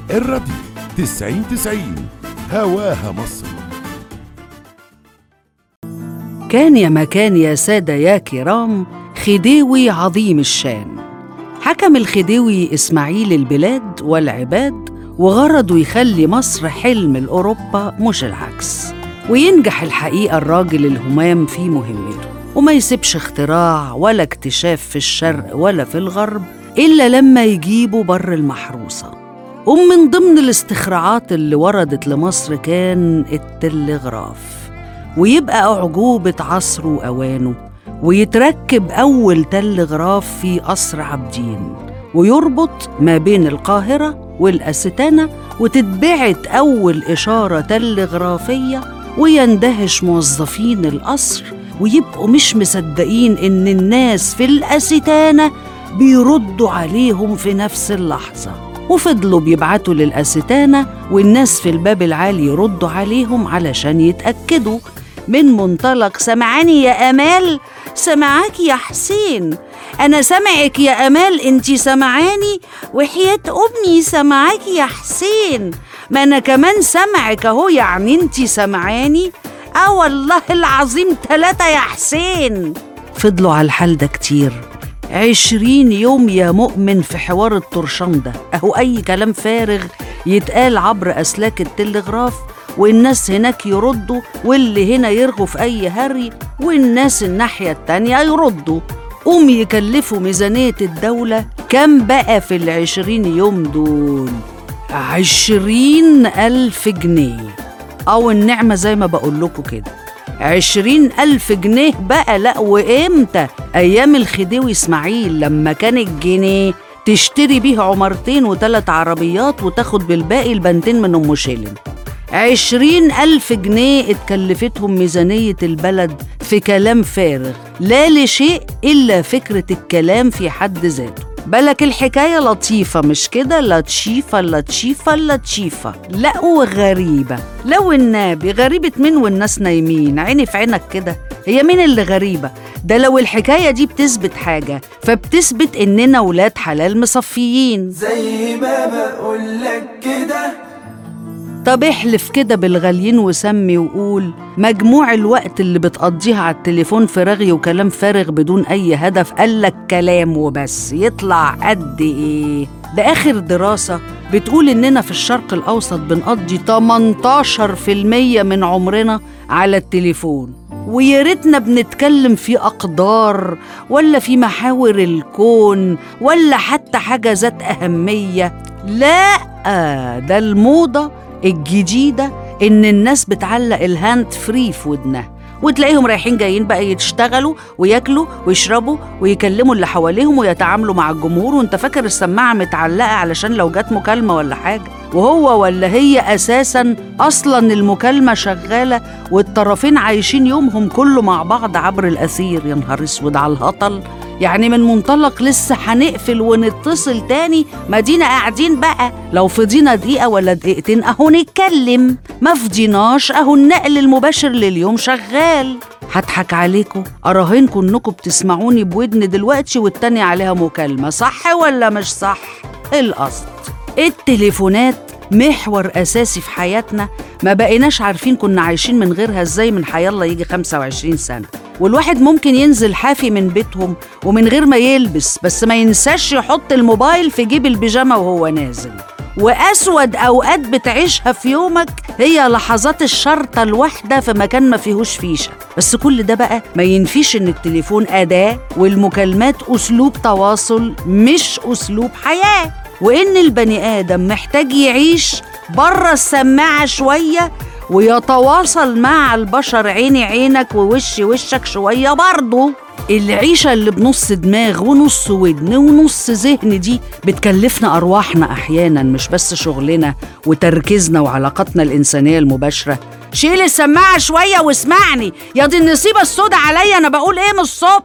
الراديو تسعين تسعين هواها مصر كان يا مكان يا سادة يا كرام خديوي عظيم الشان حكم الخديوي إسماعيل البلاد والعباد وغرضه يخلي مصر حلم الأوروبا مش العكس وينجح الحقيقة الراجل الهمام في مهمته وما يسيبش اختراع ولا اكتشاف في الشرق ولا في الغرب إلا لما يجيبوا بر المحروسة ومن ضمن الاستخراعات اللي وردت لمصر كان التلغراف ويبقى أعجوبة عصره وأوانه ويتركب أول تلغراف في قصر عابدين ويربط ما بين القاهرة والأستانة وتتبعت أول إشارة تلغرافية ويندهش موظفين القصر ويبقوا مش مصدقين إن الناس في الأستانة بيردوا عليهم في نفس اللحظة وفضلوا بيبعتوا للأستانة والناس في الباب العالي يردوا عليهم علشان يتأكدوا من منطلق سمعاني يا أمال سمعاك يا حسين أنا سمعك يا أمال أنتي سمعاني وحياة أمي سمعاك يا حسين ما أنا كمان سمعك أهو يعني أنتي سمعاني آه والله العظيم تلاتة يا حسين فضلوا على الحال ده كتير عشرين يوم يا مؤمن في حوار الطرشان ده أهو أي كلام فارغ يتقال عبر أسلاك التلغراف والناس هناك يردوا واللي هنا يرغوا في أي هري والناس الناحية التانية يردوا قوم يكلفوا ميزانية الدولة كم بقى في العشرين يوم دول عشرين ألف جنيه أو النعمة زي ما بقول لكم كده عشرين ألف جنيه بقى لأ وإمتى أيام الخديوي إسماعيل لما كان الجنيه تشتري بيه عمرتين وتلات عربيات وتاخد بالباقي البنتين من أم شيلن عشرين ألف جنيه اتكلفتهم ميزانية البلد في كلام فارغ لا لشيء إلا فكرة الكلام في حد ذاته بالك الحكاية لطيفة مش كده لا تشيفة لا تشيفة لا تشيفة لا وغريبة لو النبي غريبة مين والناس نايمين عيني في عينك كده هي مين اللي غريبة ده لو الحكاية دي بتثبت حاجة فبتثبت إننا ولاد حلال مصفيين زي ما بقولك كده طب احلف كده بالغاليين وسمي وقول مجموع الوقت اللي بتقضيها على التليفون في رغي وكلام فارغ بدون أي هدف قالك كلام وبس يطلع قد إيه؟ ده آخر دراسة بتقول إننا في الشرق الأوسط بنقضي 18% من عمرنا على التليفون ويا ريتنا بنتكلم في أقدار ولا في محاور الكون ولا حتى حاجة ذات أهمية لا ده الموضة الجديدة إن الناس بتعلق الهاند فري في ودنها وتلاقيهم رايحين جايين بقى يشتغلوا وياكلوا ويشربوا ويكلموا اللي حواليهم ويتعاملوا مع الجمهور وانت فاكر السماعة متعلقة علشان لو جت مكالمة ولا حاجة وهو ولا هي أساسا أصلا المكالمة شغالة والطرفين عايشين يومهم كله مع بعض عبر الأثير يا نهار اسود على الهطل يعني من منطلق لسه هنقفل ونتصل تاني ما دينا قاعدين بقى لو فضينا دقيقة ولا دقيقتين أهو نتكلم ما فضيناش أهو النقل المباشر لليوم شغال هضحك عليكم أراهنكم إنكم بتسمعوني بودن دلوقتي والتانية عليها مكالمة صح ولا مش صح؟ القصد التليفونات محور أساسي في حياتنا ما بقيناش عارفين كنا عايشين من غيرها ازاي من حيالله يجي 25 سنة والواحد ممكن ينزل حافي من بيتهم ومن غير ما يلبس بس ما ينساش يحط الموبايل في جيب البيجامة وهو نازل وأسود أوقات بتعيشها في يومك هي لحظات الشرطة الواحدة في مكان ما فيهوش فيشة بس كل ده بقى ما ينفيش إن التليفون أداة والمكالمات أسلوب تواصل مش أسلوب حياة وإن البني آدم محتاج يعيش بره السماعة شوية ويتواصل مع البشر عيني عينك ووش وشك شوية برضه العيشة اللي بنص دماغ ونص ودن ونص ذهن دي بتكلفنا أرواحنا أحيانا مش بس شغلنا وتركيزنا وعلاقاتنا الإنسانية المباشرة شيل السماعة شوية واسمعني يا دي النصيبة السودة عليا أنا بقول إيه من الصبح